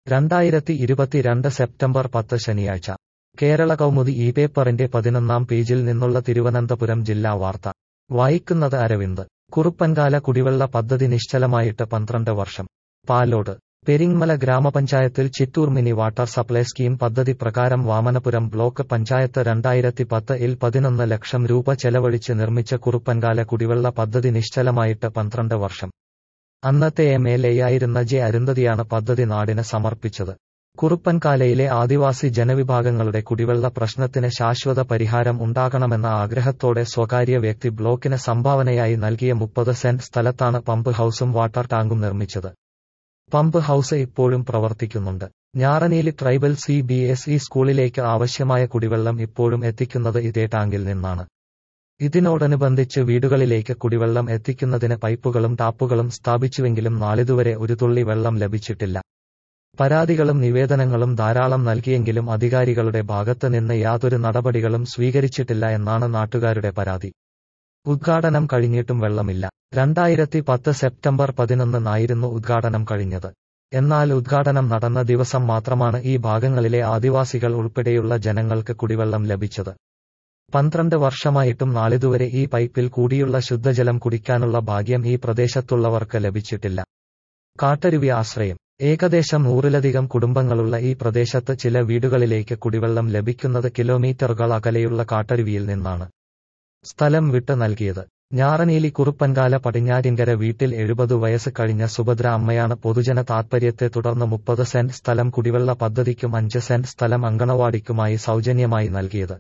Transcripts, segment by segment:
രണ്ടായിരത്തി ഇരുപത്തിരണ്ട് സെപ്റ്റംബർ പത്ത് ശനിയാഴ്ച കേരള കൗമുദി ഈ പേപ്പറിന്റെ പതിനൊന്നാം പേജിൽ നിന്നുള്ള തിരുവനന്തപുരം ജില്ലാ വാർത്ത വായിക്കുന്നത് അരവിന്ദ് കുറുപ്പൻകാല കുടിവെള്ള പദ്ധതി നിശ്ചലമായിട്ട് പന്ത്രണ്ട് വർഷം പാലോട് പെരിങ്മല ഗ്രാമപഞ്ചായത്തിൽ Chittoor mini water supply scheme പദ്ധതി പ്രകാരം വാമനപുരം ബ്ലോക്ക് പഞ്ചായത്ത് രണ്ടായിരത്തി പത്ത് ഇൽ പതിനൊന്ന് ലക്ഷം രൂപ ചെലവഴിച്ച് നിർമ്മിച്ച കുറുപ്പൻകാല കുടിവെള്ള പദ്ധതി നിശ്ചലമായിട്ട് പന്ത്രണ്ട് വർഷം അന്നത്തെ എം എൽ എയായിരുന്ന ജെ അരുന്ധതിയാണ് പദ്ധതി നാടിന് സമർപ്പിച്ചത് കുറുപ്പൻകാലയിലെ ആദിവാസി ജനവിഭാഗങ്ങളുടെ കുടിവെള്ള പ്രശ്നത്തിന് ശാശ്വത പരിഹാരം ഉണ്ടാകണമെന്ന ആഗ്രഹത്തോടെ സ്വകാര്യ വ്യക്തി ബ്ലോക്കിന് സംഭാവനയായി നൽകിയ മുപ്പത് സെന്റ് സ്ഥലത്താണ് പമ്പ് ഹൌസും വാട്ടർ ടാങ്കും നിർമ്മിച്ചത് പമ്പ് ഹൌസ് ഇപ്പോഴും പ്രവർത്തിക്കുന്നുണ്ട് Njaraneeli tribal C B S E സ്കൂളിലേക്ക് ആവശ്യമായ കുടിവെള്ളം ഇപ്പോഴും എത്തിക്കുന്നത് ഇതേ ടാങ്കിൽ നിന്നാണ് ഇതിനോടനുബന്ധിച്ച് വീടുകളിലേക്ക് കുടിവെള്ളം എത്തിക്കുന്നതിന് പൈപ്പുകളും ടാപ്പുകളും സ്ഥാപിച്ചുവെങ്കിലും നാളിതുവരെ ഒരു തുള്ളി വെള്ളം ലഭിച്ചിട്ടില്ല പരാതികളും നിവേദനങ്ങളും ധാരാളം നൽകിയെങ്കിലും അധികാരികളുടെ ഭാഗത്ത് നിന്ന് യാതൊരു നടപടികളും സ്വീകരിച്ചിട്ടില്ല എന്നാണ് നാട്ടുകാരുടെ പരാതി ഉദ്ഘാടനം കഴിഞ്ഞിട്ടും വെള്ളമില്ല രണ്ടായിരത്തി പത്ത് സെപ്റ്റംബർ പതിനൊന്നിനായിരുന്നു ഉദ്ഘാടനം കഴിഞ്ഞത് എന്നാൽ ഉദ്ഘാടനം നടന്ന ദിവസം മാത്രമാണ് ഈ ഭാഗങ്ങളിലെ ആദിവാസികൾ ഉൾപ്പെടെയുള്ള ജനങ്ങൾക്ക് കുടിവെള്ളം ലഭിച്ചത് പന്ത്രണ്ട് വർഷമായിട്ടും നാളിതുവരെ ഈ പൈപ്പിൽ കൂടിയുള്ള ശുദ്ധജലം കുടിക്കാനുള്ള ഭാഗ്യം ഈ പ്രദേശത്തുള്ളവർക്ക് ലഭിച്ചിട്ടില്ല കാട്ടരുവി ആശ്രയം ഏകദേശം നൂറിലധികം കുടുംബങ്ങളുള്ള ഈ പ്രദേശത്ത് ചില വീടുകളിലേക്ക് കുടിവെള്ളം ലഭിക്കുന്നത് കിലോമീറ്ററുകൾ അകലെയുള്ള കാട്ടരുവിയിൽ നിന്നാണ് സ്ഥലം വിട്ട് നൽകിയത് ഞാറനീലി കുറുപ്പൻകാല പടിഞ്ഞാറ്റിൻകര വീട്ടിൽ എഴുപത് വയസ്സ് കഴിഞ്ഞ സുഭദ്ര അമ്മയാണ് പൊതുജന താത്പര്യത്തെ തുടർന്ന് മുപ്പത് സെന്റ് സ്ഥലം കുടിവെള്ള പദ്ധതിക്കും അഞ്ച് സെന്റ് സ്ഥലം അങ്കണവാടിക്കുമായി സൗജന്യമായി നൽകിയത്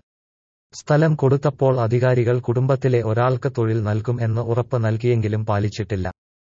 സ്ഥലം കൊടുത്തപ്പോൾ അധികാരികൾ കുടുംബത്തിലെ ഒരാൾക്ക് തൊഴിൽ നൽകും എന്ന് ഉറപ്പ് നൽകിയെങ്കിലും പാലിച്ചിട്ടില്ല